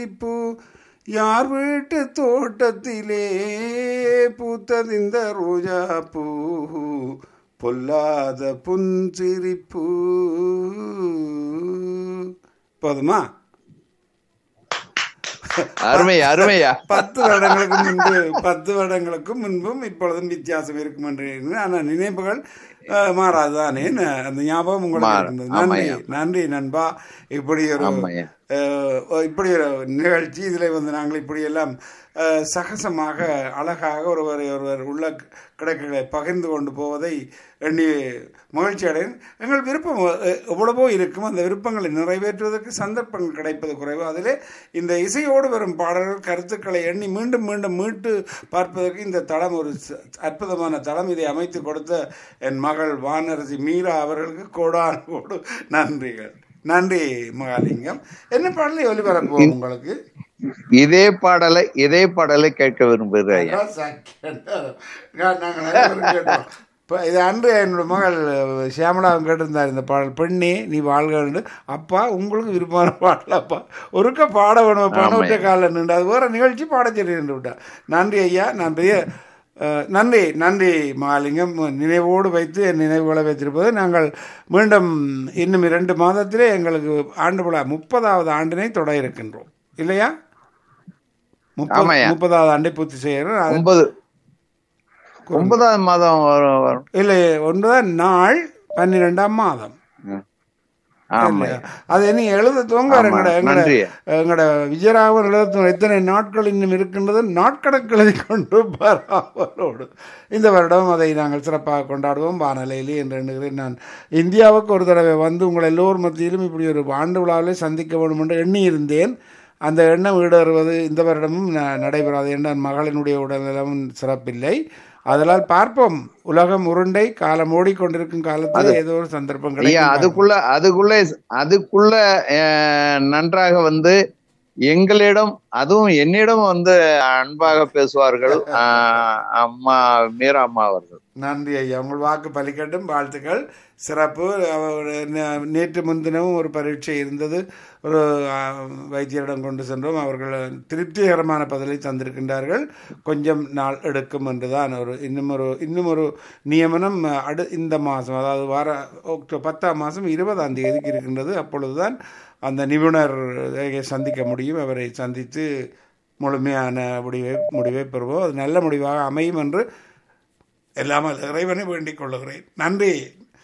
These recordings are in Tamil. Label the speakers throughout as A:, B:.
A: பூ யார் வீட்டு தோட்டத்திலே பூத்ததிந்த ரோஜா பூ பொல்லாத புன்சிரிப்பூ போதுமா
B: அருமை அருமையா
A: பத்து வருடங்களுக்கு முன்பு பத்து வருடங்களுக்கு முன்பும் இப்பொழுதும் வித்தியாசம் இருக்கும் என்று எண்ணுகிறேன். ஆனால் நினைப்புகள் அஹ், மாறாதுதானே ந- அந்த ஞாபகம் உங்களுக்கு
B: மாறும்.
A: இருந்தது நன்றி
B: ஆமாய்யா.
A: நன்றி நண்பா இப்படி ஒரு
B: ஆமாய்யா.
A: அஹ், இப்படி ஒரு நிகழ்ச்சி இதில் வந்து நாங்கள் இப்படி எல்லாம் அஹ், சகசமாக அழகாக ஒருவரை ஒருவர் உள்ள கிடக்குகளை பகிர்ந்து கொண்டு போவதை எண்ணி மகிழ்ச்சி அடையும் எங்கள் விருப்பம் அஹ், எவ்வளவோ இருக்கும் அந்த விருப்பங்களை நிறைவேற்றுவதற்கு சந்தர்ப்பங்கள் கிடைப்பது குறைவு அதிலே இந்த இசையோடு வரும் பாடல்கள் கருத்துக்களை எண்ணி மீண்டும் மீண்டும் மீட்டு பார்ப்பதற்கு இந்த தளம் ஒரு ச- அற்புதமான தளம் இதை அமைத்து கொடுத்த என் மகள் வானரசி மீரா அவர்களுக்கு கோடான கோடு நன்றிகள் நன்றி மகாலிங்கம் என்ன பாடலை ஒலிபரப்புவோம் உங்களுக்கு
B: இதே பாடலை இதே பாடலை கேட்க விரும்புகிறேன்
A: அதான் சக்கியண்டா. நாங்கள் அனைவரும் கேட்டோம். இப்ப இது அன்று என்னோட மகள் சியாமலாவும் கேட்டிருந்தார் இந்த பாடல் பெண்ணே நீ வாழ்கன்னு அப்பா உங்களுக்கு விருப்பமான பாடல் அப்பா ஒருக்க பாட வேணும் பாட விட்ட காலில் நின்று அது வேற நிகழ்ச்சி பாடச் சொல்லி நின்று விட்டார் நன்றி ஐயா நான் பெரிய அஹ், நன்றி நன்றி மகாலிங்கம் நினைவோடு வைத்து என் நினைவுகளை வைத்திருப்பது நாங்கள் மீண்டும் இன்னும் இரண்டு மாதத்திலே எங்களுக்கு ஆண்டு விழா முப்பதாவது ஆண்டினை தொட இருக்கின்றோம் இல்லையா முப்பது
B: ஆமாய்யா.
A: முப்பதாவது ஆண்டை பூர்த்தி செய்யறோம் அது-
B: ஒன்பது ஒன்பதாம் மாதம் வரும் வரும்.
A: இல்லை ஒன்பதாம் நாள் பன்னிரெண்டாம் மாதம்
B: ம். ஆமா
A: அது நீ எழுத துவங்க
B: ஆமா,
A: எங்கட எங்கட
B: நன்றி.
A: எங்கட விஜயராகவன் எழுத துவங்க எத்தனை நாட்கள் இன்னும் இருக்கின்றது நாட்கணக்கு எழுதி கொண்டு பராவலோடு இந்த வருடம் அதை நாங்கள் சிறப்பாக கொண்டாடுவோம் வானலையிலே என்று எண்ணுகிறேன் நான் இந்தியாவுக்கு ஒரு தடவை வந்து உங்கள் எல்லோர் மத்தியிலும் இப்படி ஒரு ஆண்டு விழாவிலே சந்திக்க வேண்டும் என்று எண்ணியிருந்தேன் அந்த எண்ணம் ஈடேறுவது இந்த வருடமும் ந- நடைபெறாது என்றால் மகளினுடைய உடல்நலமும் சிறப்பில்லை அதனால் பார்ப்போம் உலகம் உருண்டை காலம் ஓடிக்கொண்டிருக்கும் காலத்தில் ஏதோ ஒரு சந்தர்ப்பம்
B: ஐயா
A: கிடைக்கும்
B: அதுக்குள்ள அதுக்குள்ள அதுக்குள்ள அஹ், நன்றாக வந்து எங்களிடம் அதுவும் என்னிடம் வந்து அன்பாக பேசுவார்கள் அஹ், அம்மா மீரா அம்மா அவர்கள்
A: நன்றி ஐயா உங்கள் வாக்கு பலிக்கட்டும் வாழ்த்துக்கள் சிறப்பு அவர் நே- நேற்று முன்தினமும் ஒரு பரீட்சை இருந்தது ஒரு ஆ, வைத்தியரிடம் கொண்டு சென்றோம் அவர்கள் திருப்திகரமான பதிலை தந்திருக்கின்றார்கள் கொஞ்சம் நாள் எடுக்கும் என்றுதான் ஒரு இன்னும் ஒரு இன்னும் ஒரு நியமனம் அடு இந்த மாதம் அதாவது வார அக்டோபர் பத்தாம் மாதம் இருபதாம் தேதிக்கு இருக்கின்றது அப்பொழுதுதான் அந்த நிபுணர் சந்திக்க முடியும் அவரை சந்தித்து முழுமையான முடிவை முடிவை பெறுவோம் அது நல்ல முடிவாக அமையும் என்று எல்லாமல் இறைவனை வேண்டிக் கொள்ளுகிறேன் நன்றி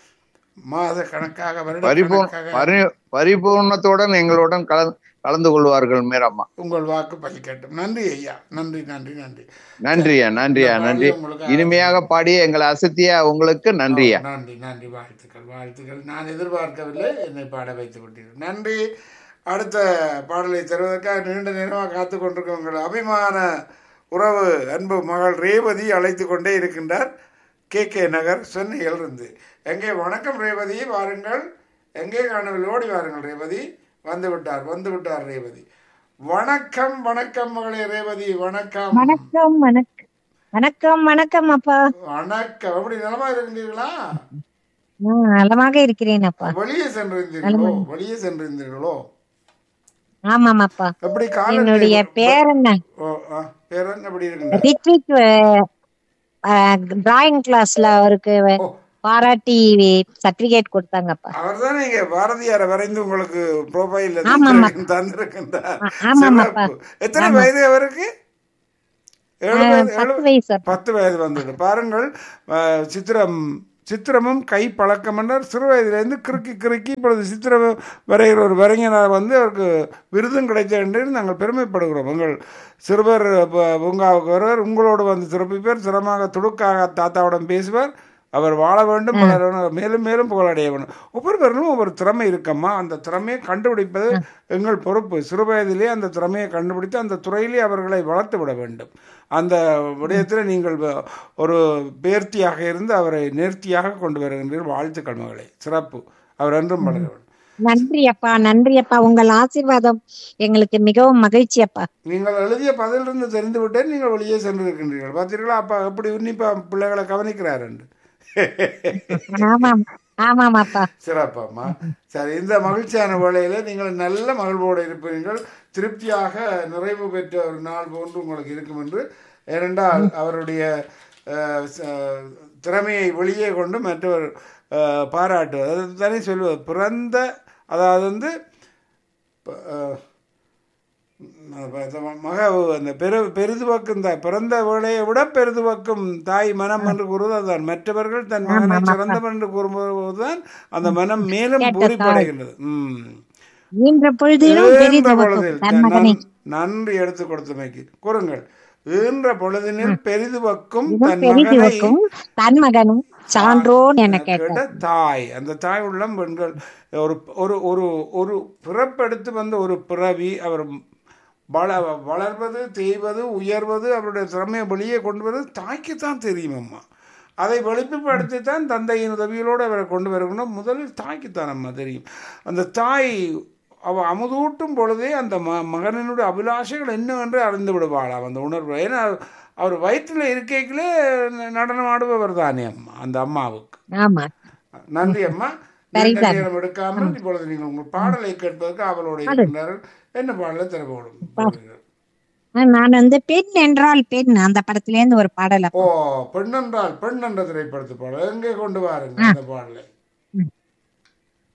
A: மாத கணக்காக வருட
B: பரிபூர்
A: கணக்காக
B: பரி பரிபூர்ணத்துடன் எங்களுடன் கலந்து கலந்து கொள்வார்கள் மீரம்மா
A: உங்கள் வாக்கு பலிக்கட்டும் நன்றி ஐயா நன்றி நன்றி நன்றி
B: நன்றியா நன்றியா நன்றி
A: உங்களுக்கு
B: இனிமையாக பாடிய எங்களை அசத்திய உங்களுக்கு நன்றியா
A: நன்றி நன்றி வாழ்த்துக்கள் வாழ்த்துக்கள் நான் எதிர்பார்க்கவில்லை என்னை பாட வைத்து விட்டீர்கள் நன்றி அடுத்த பாடலை தருவதற்காக நீண்ட நேரமாக காத்து கொண்டிருக்கும் உங்கள் அபிமான உறவு அன்பு மகள் ரேவதி அழைத்து கொண்டே இருக்கின்றார் கே கே நகர் சென்னையிலிருந்து எங்கே வணக்கம் ரேவதி வாருங்கள் எங்கே காணவில்லை ஓடி வாருங்கள் ரேவதி வந்து விட்டார் வந்து விட்டார் ரேவதி வணக்கம் வணக்கம் மகளே ரேவதி வணக்கம்
C: வணக்கம் வணக்கம் வணக்கம் வணக்கம் அப்பா
A: வணக்கம் எப்படி நலமா இருக்கின்றீர்களா
C: நான் நலமாக இருக்கிறேன் அப்பா
A: வெளியே சென்றிருந்தீர்களோ வெளியே சென்றிருந்தீர்களோ
C: ஆமாம் அப்பா
A: எப்படி கால
C: என்னுடைய பேரன்
A: ஓ ஆ, பேரன் எப்படி இருக்கின்ற
C: ரித்விக் டிராயிங் கிளாஸ்ல அவருக்கு
A: ஓ
C: பாராட்டி சர்டிபிகேட் கொடுத்தாங்கப்பா
A: அவர் தான் நீங்க பாரதியாரை வரைந்து உங்களுக்கு ப்ரொஃபைல்
C: ஆமாம்மா.
A: தந்திருக்கின்றார்
C: ஆ- ஆமாம்மாப்பா.
A: சிறப்பு. எத்தனை வயது அவருக்கு ஏழு வயது ஏழு
C: பத்து வயசு அப்பா.
A: பத்து வயது வந்தது பாருங்கள் அஹ், சித்திரம் சித்திரமும் கை பழக்கம் என்றார் சிறு வயதிலிருந்து கிறுக்கி கிறுக்கி இப்பொழுது சித்திரம் வரைகிற ஒரு வரைஞராக வந்து அவருக்கு விருதும் கிடைத்த என்று நாங்கள் பெருமைப்படுகிறோம் எங்கள் சிறுவர் ப- பூங்காவுக்கு வருவார் உங்களோடு வந்து சிறப்பிப்பார் சிரமமாக துடுக்காக தாத்தாவுடன் பேசுவார் அவர் வாழ வேண்டும் வளர வேண்டும், மேலும் மேலும் புகழடைய வேண்டும் ஒவ்வொருவரும் ஒவ்வொரு திறமை இருக்கம்மா அந்த திறமையை கண்டுபிடிப்பது எங்கள் பொறுப்பு சிறு வயதிலே அந்த திறமையை கண்டுபிடித்து அந்த துறையிலே அவர்களை வளர்த்து விட வேண்டும் அந்த விடயத்தில் நீங்கள் வ- ஒரு பேர்த்தியாக இருந்து அவரை நேர்த்தியாக கொண்டு வருகின்றீர்கள் வாழ்த்துக்கள் மகளே சிறப்பு அவர் என்றும் வளர வேண்டும்
C: நன்றி அப்பா நன்றி அப்பா உங்கள் ஆசீர்வாதம் எங்களுக்கு மிகவும் மகிழ்ச்சி அப்பா
A: நீங்கள் எழுதிய பதிலிருந்து தெரிந்து விட்டேன் நீங்கள் வெளியே சென்றிருக்கின்றீர்கள் பார்த்தீர்களா அப்பா எப்படி உன்னிப்பா பிள்ளைகளை கவனிக்கிறார் என்று
C: ஆமாம் ஆமாம் அப்பா
A: சிறப்பாம்மா சரி இந்த மகிழ்ச்சியான வேளையில நீங்கள் நல்ல மகிழ்வோடு இருப்பீர்கள் திருப்தியாக நிறைவு பெற்ற ஒரு நாள் போன்று உங்களுக்கு இருக்கும் என்று ஏனென்றால் அவருடைய அஹ், ச- திறமையை வெளியே கொண்டு மற்றவர் அஹ், பாராட்டுவது அது தானே சொல்வது பிறந்த அதாவது வந்து ப- அஹ், மக அந்த பெரு பெரிதுவக்கும் தாய் பிறந்த வேலையை விட பெரிதுவக்கும் தாய் மனம் என்று கூறுவது அதுதான் மற்றவர்கள் தன் மகனை சிறந்தவன் என்று கூறும்போதுதான் அந்த மனம் மேலும் பூரிப்படைகின்றது ம்
C: ஈன்ற பொழுதிலும்
A: ஈன்ற
C: பெரிதுவக்கும்
A: பொழுதில்
C: தன் மகனை
A: நன்- நன்றி எடுத்து கொடுத்தமைக்கு கூறுங்கள் ஈன்ற பொழுதினில் பெரிதுவக்கும்
C: இதுவும்
A: தன் மகனை
C: பெரிதுவக்கும் தன் மகனும் சான்றோன் என கேட்டார்
A: கேட்ட தாய் அந்த தாய் உள்ளம் பெண்கள் ஒரு ஒரு ஒரு ஒரு பிறப்பெடுத்து வந்த ஒரு பிறவி அவர் வள வளர்வது தேய்வது உயர்வது அவருடைய திறமையை வெளியே கொண்டு வருவது தாய்க்கு தான் தெரியும் அம்மா அதை வெளிப்படுத்தி தான் தந்தையின் உதவியோடு அவரை கொண்டு வரணும் முதலில் தாய்க்கு தான் அம்மா தெரியும் அந்த தாய் அவ அமுதூட்டும் பொழுதே அந்த ம மகனினுடைய அபிலாஷைகள் என்னவென்று அறிந்து விடுவாளாம் அந்த உணர்வு ஏன்னா அவர் வயிற்றில் இருக்கைகளே நடனம் ஆடுபவர் தானே அம்மா அந்த அம்மாவுக்கு
C: ஆமா
A: நன்றி அம்மா நீண்ட நேரம் எடுக்காமல் இப்பொழுது நீங்கள் உங்கள் பாடலை கேட்பதற்கு அவளோடு இருக்கின்றார்கள் என்ன பாடலை திறப்போடும்
C: நான் வந்து பெண் என்றால் பெண் அந்த படத்துல இருந்து ஒரு பாடல
A: ஓ பெண் என்றால் பெண் என்ற திரைப்படத்து பாடல் எங்கே கொண்டு வாருங்க அந்த பாடலை